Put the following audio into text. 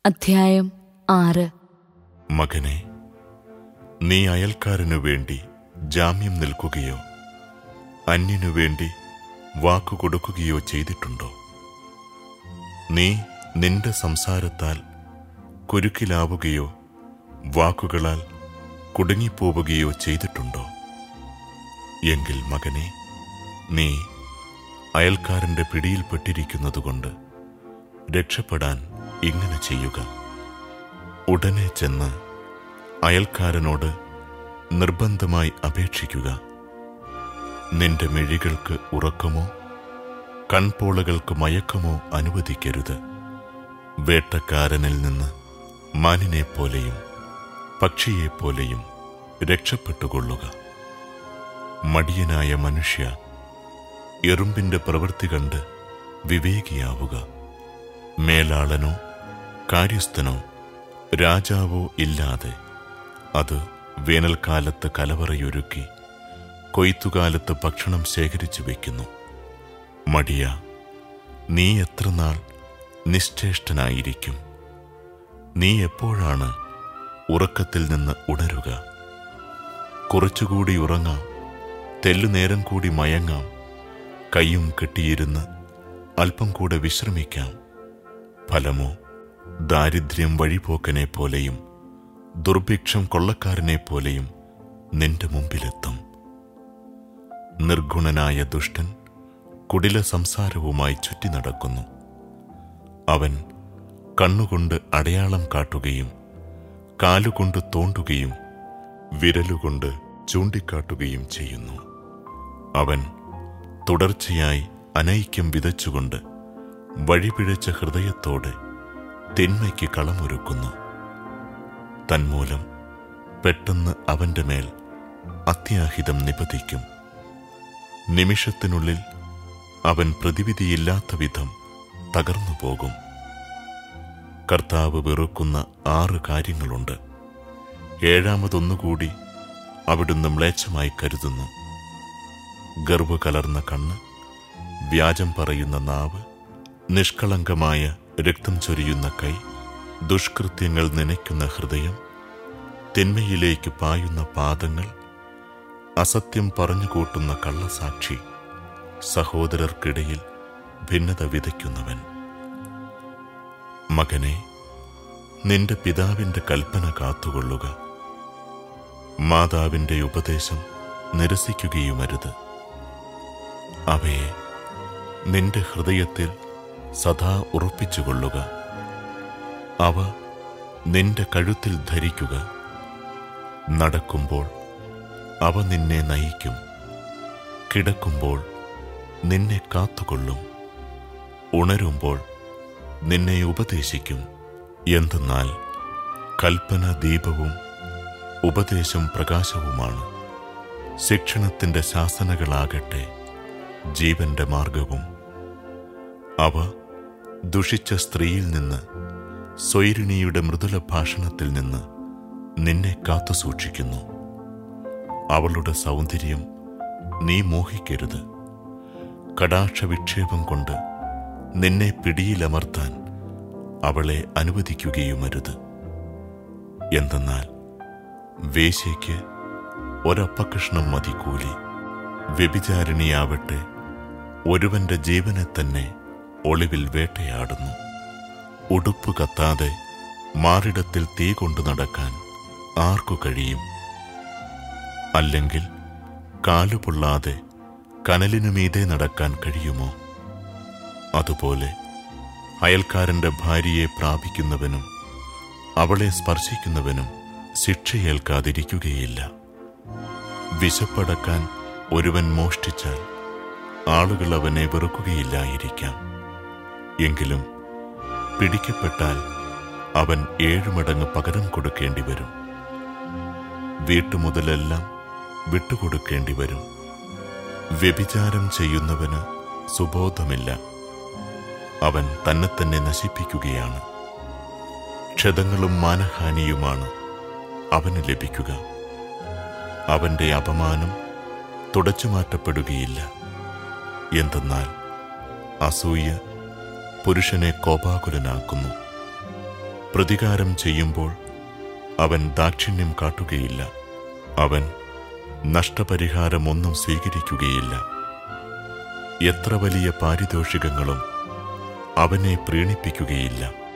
അധ്യായം ആറ് മകനെ നീ അയൽക്കാരനു വേണ്ടി ജാമ്യം നിൽക്കുകയോ അന്യനു വേണ്ടി വാക്കു കൊടുക്കുകയോ ചെയ്തിട്ടുണ്ടോ നീ നിന്റെ സംസാരത്താൽ കുരുക്കിലാവുകയോ വാക്കുകളാൽ കുടുങ്ങിപ്പോവുകയോ ചെയ്തിട്ടുണ്ടോ എങ്കിൽ മകനെ നീ അയൽക്കാരന്റെ പിടിയിൽപ്പെട്ടിരിക്കുന്നതുകൊണ്ട് രക്ഷപ്പെടാൻ ഇങ്ങനെ ചെയ്യുക ഉടനെ ചെന്ന് അയൽക്കാരനോട് നിർബന്ധമായി അപേക്ഷിക്കുക നിന്റെ മിഴികൾക്ക് ഉറക്കമോ കൺപോളകൾക്ക് മയക്കമോ അനുവദിക്കരുത് വേട്ടക്കാരനിൽ നിന്ന് മാനിനെപ്പോലെയും പക്ഷിയെപ്പോലെയും രക്ഷപ്പെട്ടുകൊള്ളുക മടിയനായ മനുഷ്യ എറുമ്പിന്റെ പ്രവൃത്തി കണ്ട് വിവേകിയാവുക മേലാളനോ കാര്യസ്ഥനോ രാജാവോ ഇല്ലാതെ അത് വേനൽക്കാലത്ത് കലവറയൊരുക്കി കൊയ്ത്തുകാലത്ത് ഭക്ഷണം ശേഖരിച്ചു വയ്ക്കുന്നു മടിയ നീ എത്ര നാൾ നിശ്ചേഷ്ടനായിരിക്കും നീ എപ്പോഴാണ് ഉറക്കത്തിൽ നിന്ന് ഉണരുക കുറച്ചുകൂടി ഉറങ്ങാം തെല്ലുനേരം കൂടി മയങ്ങാം കൈയും കെട്ടിയിരുന്ന് അല്പം കൂടെ വിശ്രമിക്കാം ഫലമോ ദാരിദ്ര്യം വഴിപോക്കനെ പോലെയും ദുർഭിക്ഷം കൊള്ളക്കാരനെ പോലെയും നിന്റെ മുമ്പിലെത്തും നിർഗുണനായ ദുഷ്ടൻ കുടില സംസാരവുമായി ചുറ്റി നടക്കുന്നു അവൻ കണ്ണുകൊണ്ട് അടയാളം കാട്ടുകയും കാലുകൊണ്ട് തോണ്ടുകയും വിരലുകൊണ്ട് ചൂണ്ടിക്കാട്ടുകയും ചെയ്യുന്നു അവൻ തുടർച്ചയായി അനൈക്യം വിതച്ചുകൊണ്ട് വഴിപിഴച്ച ഹൃദയത്തോടെ തിന്മയ്ക്ക് കളമൊരുക്കുന്നു തന്മൂലം പെട്ടെന്ന് അവന്റെ മേൽ അത്യാഹിതം നിപതിക്കും നിമിഷത്തിനുള്ളിൽ അവൻ പ്രതിവിധിയില്ലാത്ത വിധം തകർന്നു പോകും കർത്താവ് വെറുക്കുന്ന ആറ് കാര്യങ്ങളുണ്ട് ഏഴാമതൊന്നുകൂടി അവിടുന്ന് മ്ലേച്ഛമായി കരുതുന്നു ഗർവ് കലർന്ന കണ്ണ് വ്യാജം പറയുന്ന നാവ് നിഷ്കളങ്കമായ രക്തം ചൊരിയുന്ന കൈ ദുഷ്കൃത്യങ്ങൾ നനയ്ക്കുന്ന ഹൃദയം തിന്മയിലേക്ക് പായുന്ന പാദങ്ങൾ അസത്യം പറഞ്ഞുകൂട്ടുന്ന കള്ളസാക്ഷി സഹോദരർക്കിടയിൽ ഭിന്നത വിതയ്ക്കുന്നവൻ മകനെ നിന്റെ പിതാവിന്റെ കൽപ്പന കാത്തുകൊള്ളുക മാതാവിന്റെ ഉപദേശം നിരസിക്കുകയുമരുത് അവയെ നിന്റെ ഹൃദയത്തിൽ സദാ ഉറപ്പിച്ചുകൊള്ളുക അവ നിന്റെ കഴുത്തിൽ ധരിക്കുക നടക്കുമ്പോൾ അവ നിന്നെ നയിക്കും കിടക്കുമ്പോൾ നിന്നെ കാത്തുകൊള്ളും ഉണരുമ്പോൾ നിന്നെ ഉപദേശിക്കും എന്തെന്നാൽ കൽപ്പന ദീപവും ഉപദേശം പ്രകാശവുമാണ് ശിക്ഷണത്തിന്റെ ശാസനകളാകട്ടെ ജീവന്റെ മാർഗവും അവ ദുഷിച്ച സ്ത്രീയിൽ നിന്ന് സ്വൈരിണിയുടെ മൃദുല ഭാഷണത്തിൽ നിന്ന് നിന്നെ കാത്തുസൂക്ഷിക്കുന്നു അവളുടെ സൗന്ദര്യം നീ മോഹിക്കരുത് കടാക്ഷ വിക്ഷേപം കൊണ്ട് നിന്നെ പിടിയിലമർത്താൻ അവളെ അനുവദിക്കുകയുമരുത് എന്തെന്നാൽ വേശ്യയ്ക്ക് ഒരപ്പകഷ്ണം മതി കൂലി വ്യഭിചാരിണിയാവട്ടെ ഒരുവന്റെ ജീവനെ തന്നെ ഒളിവിൽ വേട്ടയാടുന്നു ഉടുപ്പ് കത്താതെ മാറിടത്തിൽ തീ കൊണ്ടു നടക്കാൻ ആർക്കു കഴിയും അല്ലെങ്കിൽ കാലുപൊള്ളാതെ കനലിനു മീതെ നടക്കാൻ കഴിയുമോ അതുപോലെ അയൽക്കാരന്റെ ഭാര്യയെ പ്രാപിക്കുന്നവനും അവളെ സ്പർശിക്കുന്നവനും ശിക്ഷയേൽക്കാതിരിക്കുകയില്ല വിശപ്പടക്കാൻ ഒരുവൻ മോഷ്ടിച്ചാൽ ആളുകൾ അവനെ വെറുക്കുകയില്ലായിരിക്കാം എങ്കിലും പിടിക്കപ്പെട്ടാൽ അവൻ ഏഴുമടങ്ങ് പകരം കൊടുക്കേണ്ടി വരും വീട്ടുമുതലെല്ലാം വിട്ടുകൊടുക്കേണ്ടി വരും വ്യഭിചാരം ചെയ്യുന്നവന് സുബോധമില്ല അവൻ തന്നെ തന്നെ നശിപ്പിക്കുകയാണ് ക്ഷതങ്ങളും മാനഹാനിയുമാണ് അവന് ലഭിക്കുക അവന്റെ അപമാനം തുടച്ചു മാറ്റപ്പെടുകയില്ല എന്തെന്നാൽ അസൂയ പുരുഷനെ കോപാകുലനാക്കുന്നു പ്രതികാരം ചെയ്യുമ്പോൾ അവൻ ദാക്ഷിണ്യം കാട്ടുകയില്ല അവൻ നഷ്ടപരിഹാരമൊന്നും സ്വീകരിക്കുകയില്ല എത്ര വലിയ പാരിതോഷികങ്ങളും അവനെ പ്രീണിപ്പിക്കുകയില്ല